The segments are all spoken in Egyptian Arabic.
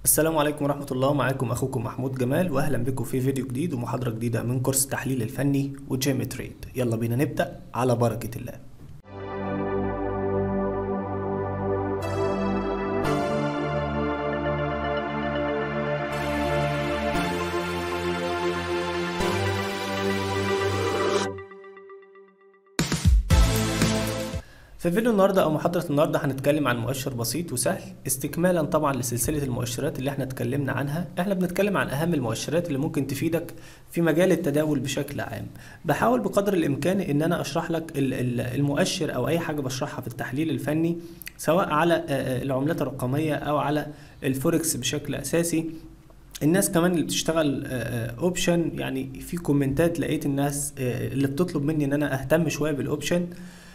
السلام عليكم ورحمة الله معاكم أخوكم محمود جمال وأهلا بكم في فيديو جديد ومحاضرة جديدة من كورس التحليل الفني وجيم تريد يلا بينا نبدأ على بركة الله في فيديو النهارده او محاضره النهارده هنتكلم عن مؤشر بسيط وسهل استكمالا طبعا لسلسله المؤشرات اللي احنا اتكلمنا عنها احنا بنتكلم عن اهم المؤشرات اللي ممكن تفيدك في مجال التداول بشكل عام بحاول بقدر الامكان ان انا اشرح لك المؤشر او اي حاجه بشرحها في التحليل الفني سواء على العملات الرقميه او على الفوركس بشكل اساسي الناس كمان اللي بتشتغل اوبشن يعني في كومنتات لقيت الناس اللي بتطلب مني ان انا اهتم شويه بالاوبشن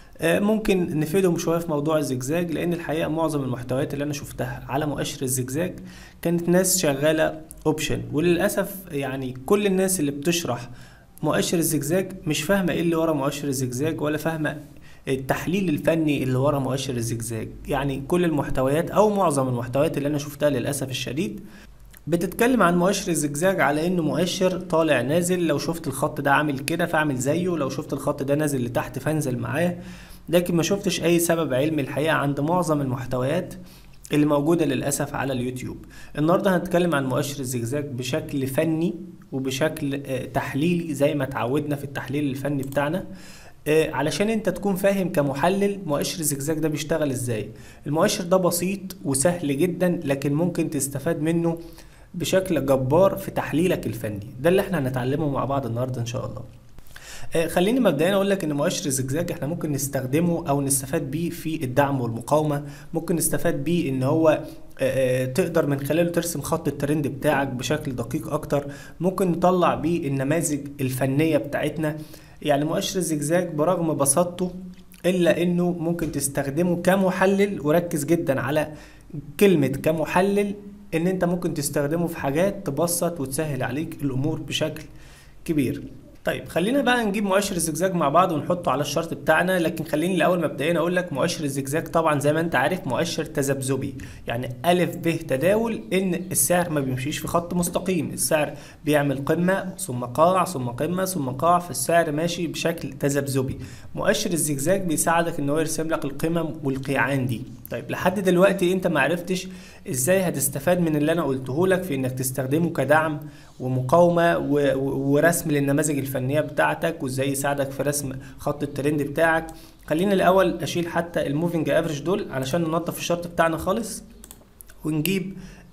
ممكن نفيدهم شويه في موضوع الزجزاج لان الحقيقه معظم المحتويات اللي انا شفتها على مؤشر الزجزاج كانت ناس شغاله اوبشن وللاسف يعني كل الناس اللي بتشرح مؤشر الزجزاج مش فاهمه ايه اللي ورا مؤشر الزجزاج ولا فاهمه التحليل الفني اللي ورا مؤشر الزجزاج يعني كل المحتويات او معظم المحتويات اللي انا شفتها للاسف الشديد بتتكلم عن مؤشر الزجزاج على انه مؤشر طالع نازل لو شفت الخط ده عامل كده فاعمل زيه لو شفت الخط ده نازل لتحت فانزل معاه لكن ما شفتش اي سبب علمي الحقيقه عند معظم المحتويات اللي موجوده للاسف على اليوتيوب النهارده هنتكلم عن مؤشر الزجزاج بشكل فني وبشكل تحليلي زي ما اتعودنا في التحليل الفني بتاعنا علشان انت تكون فاهم كمحلل مؤشر الزجزاج ده بيشتغل ازاي المؤشر ده بسيط وسهل جدا لكن ممكن تستفاد منه بشكل جبار في تحليلك الفني ده اللي احنا هنتعلمه مع بعض النهارده ان شاء الله آه خليني مبدئيا اقول لك ان مؤشر الزجزاج احنا ممكن نستخدمه او نستفاد بيه في الدعم والمقاومه ممكن نستفاد بيه ان هو آه تقدر من خلاله ترسم خط الترند بتاعك بشكل دقيق اكتر ممكن نطلع بيه النماذج الفنيه بتاعتنا يعني مؤشر الزجزاج برغم بساطته الا انه ممكن تستخدمه كمحلل وركز جدا على كلمه كمحلل ان انت ممكن تستخدمه في حاجات تبسط وتسهل عليك الامور بشكل كبير طيب خلينا بقى نجيب مؤشر الزجزاج مع بعض ونحطه على الشرط بتاعنا لكن خليني الاول مبدئيا اقول لك مؤشر الزجزاج طبعا زي ما انت عارف مؤشر تذبذبي يعني الف ب تداول ان السعر ما بيمشيش في خط مستقيم السعر بيعمل قمه ثم قاع ثم قمه ثم قاع فالسعر ماشي بشكل تذبذبي مؤشر الزجزاج بيساعدك ان هو يرسم لك القمم والقيعان دي طيب لحد دلوقتي انت ما عرفتش ازاي هتستفاد من اللي انا قلته لك في انك تستخدمه كدعم ومقاومه و... ورسم للنماذج الفنيه بتاعتك وازاي يساعدك في رسم خط الترند بتاعك خلينا الاول اشيل حتى الموفينج افريج دول علشان ننظف الشرط بتاعنا خالص ونجيب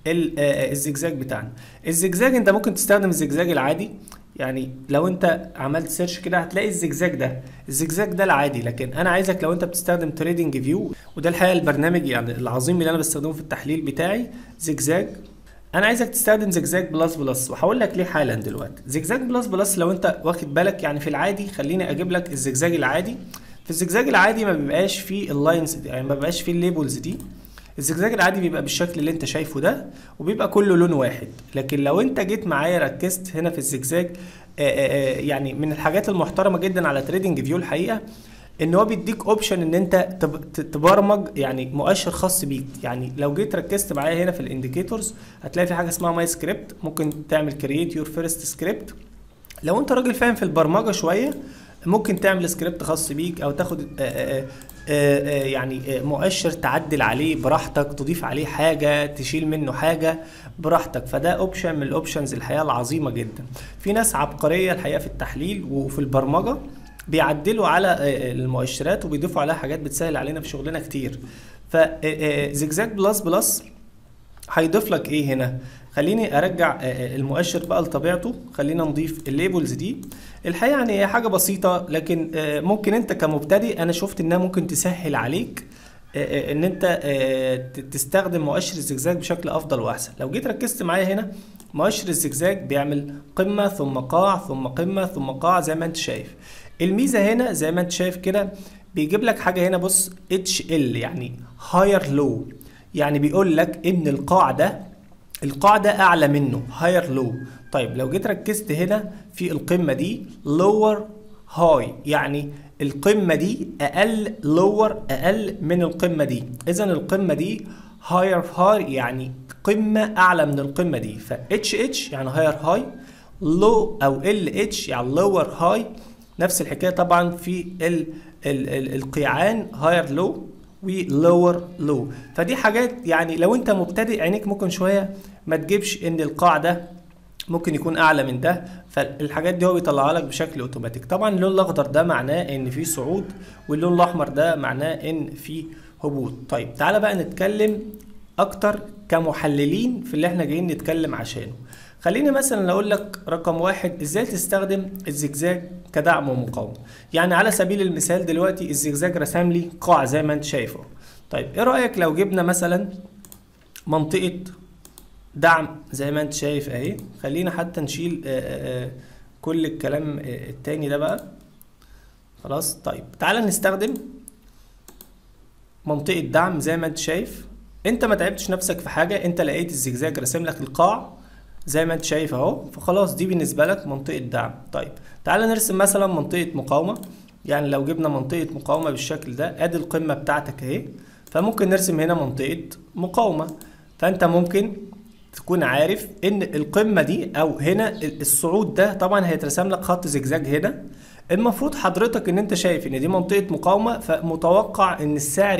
الزجزاج بتاعنا الزجزاج انت ممكن تستخدم الزجزاج العادي يعني لو انت عملت سيرش كده هتلاقي الزجزاج ده الزجزاج ده العادي لكن انا عايزك لو انت بتستخدم تريدنج فيو وده الحقيقه البرنامج يعني العظيم اللي انا بستخدمه في التحليل بتاعي زجزاج انا عايزك تستخدم زجزاج بلس بلس وهقول لك ليه حالا دلوقتي زجزاج بلس بلس لو انت واخد بالك يعني في العادي خليني اجيب لك الزجزاج العادي في الزجزاج العادي ما بيبقاش فيه اللاينز يعني ما بيبقاش فيه الليبلز دي الزجزاج العادي بيبقى بالشكل اللي انت شايفه ده وبيبقى كله لون واحد لكن لو انت جيت معايا ركزت هنا في الزجزاج آآ آآ يعني من الحاجات المحترمه جدا على تريدنج فيو الحقيقه ان هو بيديك اوبشن ان انت تبرمج يعني مؤشر خاص بيك يعني لو جيت ركزت معايا هنا في الانديكيتورز هتلاقي في حاجه اسمها ماي سكريبت ممكن تعمل كرييت يور فيرست سكريبت لو انت راجل فاهم في البرمجه شويه ممكن تعمل سكريبت خاص بيك او تاخد آآ يعني مؤشر تعدل عليه براحتك تضيف عليه حاجة تشيل منه حاجة براحتك فده اوبشن من الاوبشنز الحقيقة العظيمة جدا في ناس عبقرية الحقيقة في التحليل وفي البرمجة بيعدلوا على المؤشرات وبيضيفوا عليها حاجات بتسهل علينا في شغلنا كتير فزجزاج بلس بلس هيضيف لك ايه هنا خليني ارجع المؤشر بقى لطبيعته خلينا نضيف الليبلز دي الحقيقه يعني هي حاجه بسيطه لكن ممكن انت كمبتدئ انا شفت انها ممكن تسهل عليك ان انت تستخدم مؤشر الزجزاج بشكل افضل واحسن لو جيت ركزت معايا هنا مؤشر الزجزاج بيعمل قمه ثم قاع ثم قمه ثم قاع زي ما انت شايف الميزه هنا زي ما انت شايف كده بيجيب لك حاجه هنا بص اتش ال يعني هاير لو يعني بيقول لك ان القاع ده القاع ده اعلى منه هاير لو طيب لو جيت ركزت هنا في القمه دي لور هاي يعني القمه دي اقل لور اقل من القمه دي اذا القمه دي higher high يعني قمة أعلى من القمة دي ف HH يعني higher high low أو LH يعني lower high نفس الحكاية طبعا في ال ال ال القيعان higher low و lower low فدي حاجات يعني لو انت مبتدئ عينيك ممكن شوية ما تجيبش ان القاع ده ممكن يكون اعلى من ده فالحاجات دي هو بيطلعها لك بشكل اوتوماتيك طبعا اللون الاخضر ده معناه ان في صعود واللون الاحمر ده معناه ان في هبوط طيب تعالى بقى نتكلم اكتر كمحللين في اللي احنا جايين نتكلم عشانه خليني مثلا اقول لك رقم واحد ازاي تستخدم الزجزاج كدعم ومقاومه يعني على سبيل المثال دلوقتي الزجزاج رسم لي قاع زي ما انت شايفه طيب ايه رايك لو جبنا مثلا منطقه دعم زي ما انت شايف اهي خلينا حتى نشيل آآ آآ كل الكلام التاني ده بقى خلاص طيب تعالى نستخدم منطقة دعم زي ما انت شايف انت ما تعبتش نفسك في حاجة انت لقيت الزجزاج راسم لك القاع زي ما انت شايف اهو فخلاص دي بالنسبة لك منطقة دعم طيب تعالى نرسم مثلا منطقة مقاومة يعني لو جبنا منطقة مقاومة بالشكل ده ادي القمة بتاعتك اهي فممكن نرسم هنا منطقة مقاومة فانت ممكن تكون عارف ان القمه دي او هنا الصعود ده طبعا هيترسم لك خط زجزاج هنا المفروض حضرتك ان انت شايف ان دي منطقه مقاومه فمتوقع ان السعر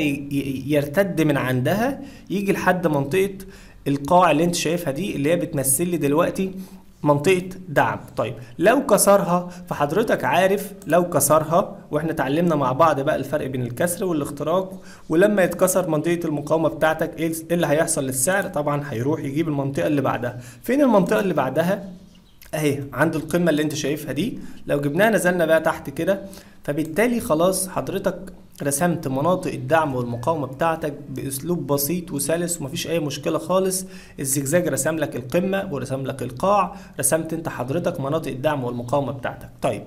يرتد من عندها يجي لحد منطقه القاع اللي انت شايفها دي اللي هي بتمثل لي دلوقتي منطقة دعم طيب لو كسرها فحضرتك عارف لو كسرها واحنا اتعلمنا مع بعض بقى الفرق بين الكسر والاختراق ولما يتكسر منطقة المقاومة بتاعتك ايه اللي هيحصل للسعر طبعا هيروح يجيب المنطقة اللي بعدها فين المنطقة اللي بعدها اهي عند القمة اللي انت شايفها دي لو جبناها نزلنا بقى تحت كده فبالتالي خلاص حضرتك رسمت مناطق الدعم والمقاومة بتاعتك بأسلوب بسيط وسلس ومفيش أي مشكلة خالص الزجزاج رسم لك القمة ورسم لك القاع رسمت أنت حضرتك مناطق الدعم والمقاومة بتاعتك طيب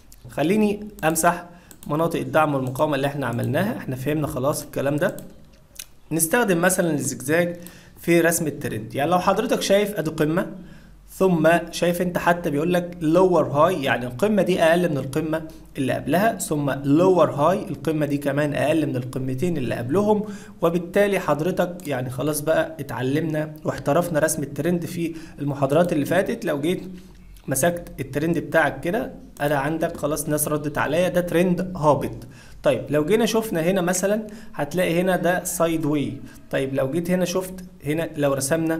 خليني أمسح مناطق الدعم والمقاومة اللي احنا عملناها احنا فهمنا خلاص الكلام ده نستخدم مثلا الزجزاج في رسم الترند يعني لو حضرتك شايف ادي قمة ثم شايف انت حتى بيقول لك lower high يعني القمة دي أقل من القمة اللي قبلها ثم lower high القمة دي كمان أقل من القمتين اللي قبلهم وبالتالي حضرتك يعني خلاص بقى اتعلمنا واحترفنا رسم الترند في المحاضرات اللي فاتت لو جيت مسكت الترند بتاعك كده انا عندك خلاص ناس ردت عليا ده ترند هابط طيب لو جينا شفنا هنا مثلا هتلاقي هنا ده سايد واي طيب لو جيت هنا شفت هنا لو رسمنا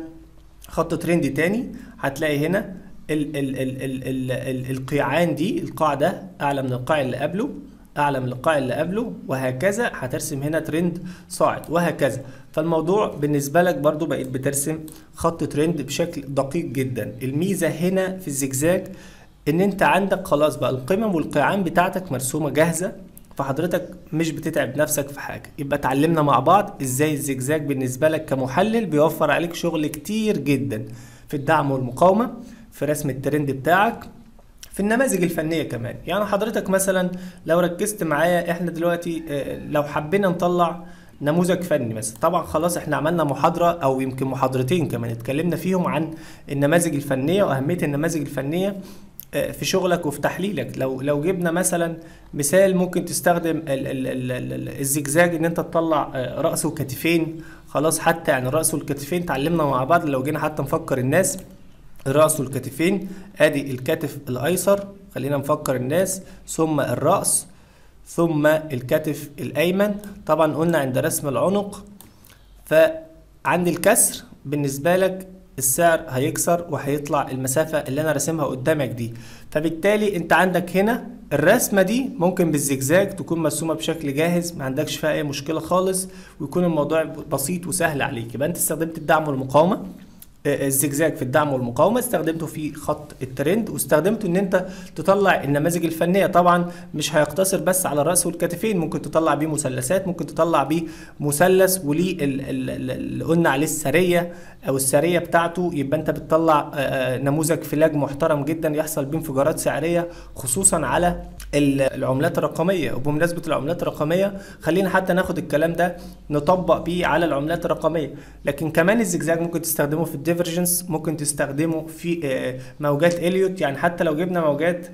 خط ترند تاني هتلاقي هنا ال ال ال ال ال ال القيعان دي القاع ده اعلى من القاع اللي قبله اعلى من القاع اللي قبله وهكذا هترسم هنا ترند صاعد وهكذا فالموضوع بالنسبه لك برضو بقيت بترسم خط ترند بشكل دقيق جدا الميزه هنا في الزجزاج ان انت عندك خلاص بقى القمم والقيعان بتاعتك مرسومه جاهزه فحضرتك مش بتتعب نفسك في حاجه يبقى اتعلمنا مع بعض ازاي الزجزاج بالنسبه لك كمحلل بيوفر عليك شغل كتير جدا في الدعم والمقاومه في رسم الترند بتاعك في النماذج الفنية كمان يعني حضرتك مثلا لو ركزت معايا احنا دلوقتي لو حبينا نطلع نموذج فني مثلا طبعا خلاص احنا عملنا محاضرة او يمكن محاضرتين كمان اتكلمنا فيهم عن النماذج الفنية واهمية النماذج الفنية في شغلك وفي تحليلك لو لو جبنا مثلا مثال ممكن تستخدم ال ال ال ال الزجزاج ان انت تطلع راس وكتفين خلاص حتى يعني الراس والكتفين اتعلمنا مع بعض لو جينا حتى نفكر الناس الراس والكتفين ادي الكتف الايسر خلينا نفكر الناس ثم الراس ثم الكتف الايمن طبعا قلنا عند رسم العنق فعند الكسر بالنسبه لك السعر هيكسر وهيطلع المسافة اللي أنا راسمها قدامك دي فبالتالي أنت عندك هنا الرسمة دي ممكن بالزجزاج تكون مرسومة بشكل جاهز ما عندكش فيها أي مشكلة خالص ويكون الموضوع بسيط وسهل عليك يبقى أنت استخدمت الدعم والمقاومة الزجزاج في الدعم والمقاومه استخدمته في خط الترند واستخدمته ان انت تطلع النماذج الفنيه طبعا مش هيقتصر بس على الراس والكتفين ممكن تطلع بيه مثلثات ممكن تطلع بيه مثلث وليه اللي قلنا عليه السريه او السريه بتاعته يبقى انت بتطلع نموذج فلاج محترم جدا يحصل بيه انفجارات سعريه خصوصا على العملات الرقميه وبمناسبه العملات الرقميه خلينا حتى ناخد الكلام ده نطبق بيه على العملات الرقميه لكن كمان الزجزاج ممكن تستخدمه في الديفرجنس ممكن تستخدمه في موجات اليوت يعني حتى لو جبنا موجات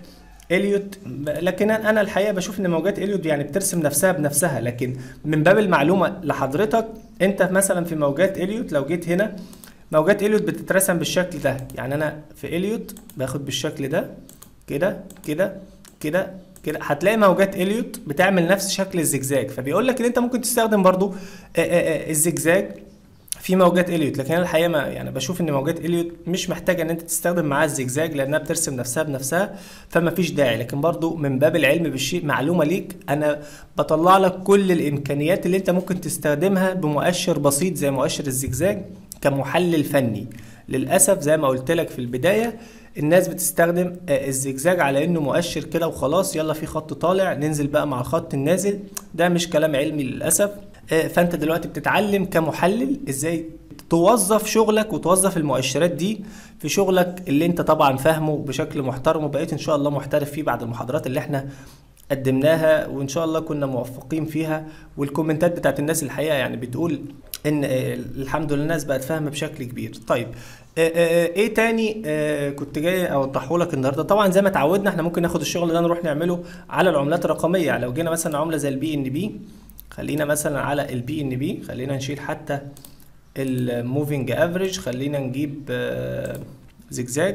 اليوت لكن انا الحقيقه بشوف ان موجات اليوت يعني بترسم نفسها بنفسها لكن من باب المعلومه لحضرتك انت مثلا في موجات اليوت لو جيت هنا موجات اليوت بتترسم بالشكل ده يعني انا في اليوت باخد بالشكل ده كده كده كده كده هتلاقي موجات اليوت بتعمل نفس شكل الزجزاج فبيقول لك ان انت ممكن تستخدم برضو الزجزاج في موجات اليوت لكن انا الحقيقه ما يعني بشوف ان موجات اليوت مش محتاجه ان انت تستخدم معاها الزجزاج لانها بترسم نفسها بنفسها فما فيش داعي لكن برضو من باب العلم بالشيء معلومه ليك انا بطلع لك كل الامكانيات اللي انت ممكن تستخدمها بمؤشر بسيط زي مؤشر الزجزاج كمحلل فني للاسف زي ما قلت لك في البدايه الناس بتستخدم الزجزاج على انه مؤشر كده وخلاص يلا في خط طالع ننزل بقى مع الخط النازل ده مش كلام علمي للاسف فانت دلوقتي بتتعلم كمحلل ازاي توظف شغلك وتوظف المؤشرات دي في شغلك اللي انت طبعا فاهمه بشكل محترم وبقيت ان شاء الله محترف فيه بعد المحاضرات اللي احنا قدمناها وان شاء الله كنا موفقين فيها والكومنتات بتاعت الناس الحقيقه يعني بتقول ان الحمد لله الناس بقت فاهمه بشكل كبير طيب ايه تاني كنت جاي اوضحه لك النهارده طبعا زي ما اتعودنا احنا ممكن ناخد الشغل ده نروح نعمله على العملات الرقميه يعني لو جينا مثلا عمله زي البي ان بي خلينا مثلا على البي ان بي خلينا نشيل حتى الموفينج افريج خلينا نجيب زجزاج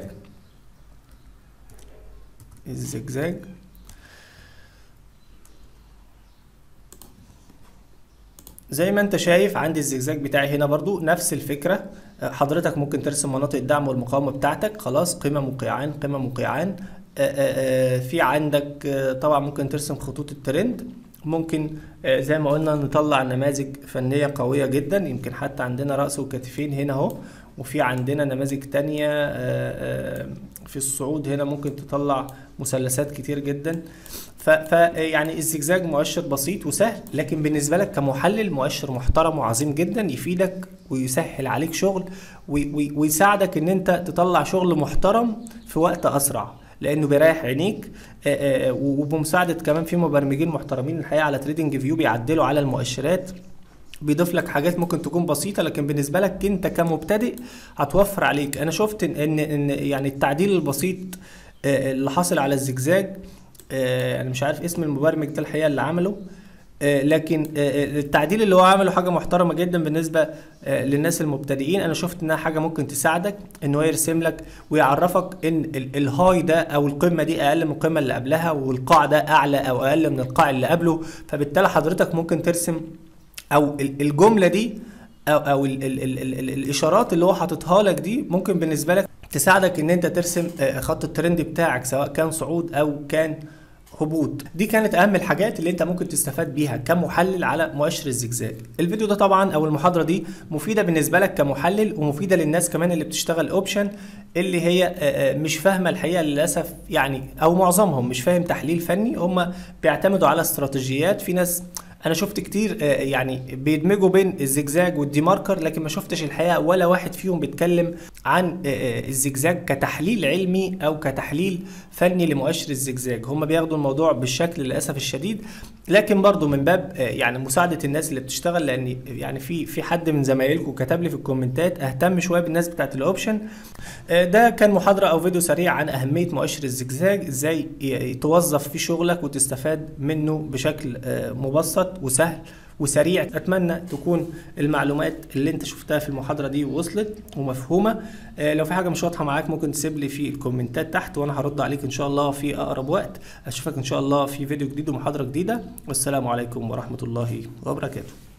الزجزاج زي ما انت شايف عندي الزجزاج بتاعي هنا برضو نفس الفكرة حضرتك ممكن ترسم مناطق الدعم والمقاومة بتاعتك خلاص قيمة مقيعان قيمة مقيعان في عندك طبعا ممكن ترسم خطوط الترند ممكن زي ما قلنا نطلع نماذج فنية قوية جدا يمكن حتى عندنا رأس وكتفين هنا اهو وفي عندنا نماذج تانية في الصعود هنا ممكن تطلع مثلثات كتير جدا ف يعني الزجزاج مؤشر بسيط وسهل لكن بالنسبة لك كمحلل مؤشر محترم وعظيم جدا يفيدك ويسهل عليك شغل ويساعدك ان انت تطلع شغل محترم في وقت اسرع لانه بيريح عينيك وبمساعده كمان في مبرمجين محترمين الحقيقه على تريدنج فيو بيعدلوا على المؤشرات بيضيف لك حاجات ممكن تكون بسيطه لكن بالنسبه لك انت كمبتدئ هتوفر عليك انا شفت ان ان يعني التعديل البسيط اللي حاصل على الزجزاج انا مش عارف اسم المبرمج ده الحقيقه اللي عمله لكن التعديل اللي هو عمله حاجه محترمه جدا بالنسبه للناس المبتدئين انا شفت انها حاجه ممكن تساعدك ان هو يرسم لك ويعرفك ان الهاي ده او القمه دي اقل من القمه اللي قبلها والقاع ده اعلى او اقل من القاع اللي قبله فبالتالي حضرتك ممكن ترسم او الجمله دي او او ال ال ال ال ال الاشارات اللي هو حاططها لك دي ممكن بالنسبه لك تساعدك ان انت ترسم خط الترند بتاعك سواء كان صعود او كان هبوط دي كانت اهم الحاجات اللي انت ممكن تستفاد بيها كمحلل على مؤشر الزجزاج الفيديو ده طبعا او المحاضره دي مفيده بالنسبه لك كمحلل ومفيده للناس كمان اللي بتشتغل اوبشن اللي هي مش فاهمه الحقيقه للاسف يعني او معظمهم مش فاهم تحليل فني هم بيعتمدوا على استراتيجيات في ناس انا شفت كتير يعني بيدمجوا بين الزجزاج والدي ماركر لكن ما شفتش الحقيقه ولا واحد فيهم بيتكلم عن الزجزاج كتحليل علمي او كتحليل فني لمؤشر الزجزاج هم بياخدوا الموضوع بالشكل للاسف الشديد لكن برضو من باب يعني مساعده الناس اللي بتشتغل لان يعني في في حد من زمايلكم كتب لي في الكومنتات اهتم شويه بالناس بتاعت الاوبشن ده كان محاضره او فيديو سريع عن اهميه مؤشر الزجزاج ازاي توظف في شغلك وتستفاد منه بشكل مبسط وسهل وسريع اتمنى تكون المعلومات اللي انت شفتها في المحاضره دي وصلت ومفهومه لو في حاجه مش واضحه معاك ممكن تسيب لي في الكومنتات تحت وانا هرد عليك ان شاء الله في اقرب وقت اشوفك ان شاء الله في فيديو جديد ومحاضره جديده والسلام عليكم ورحمه الله وبركاته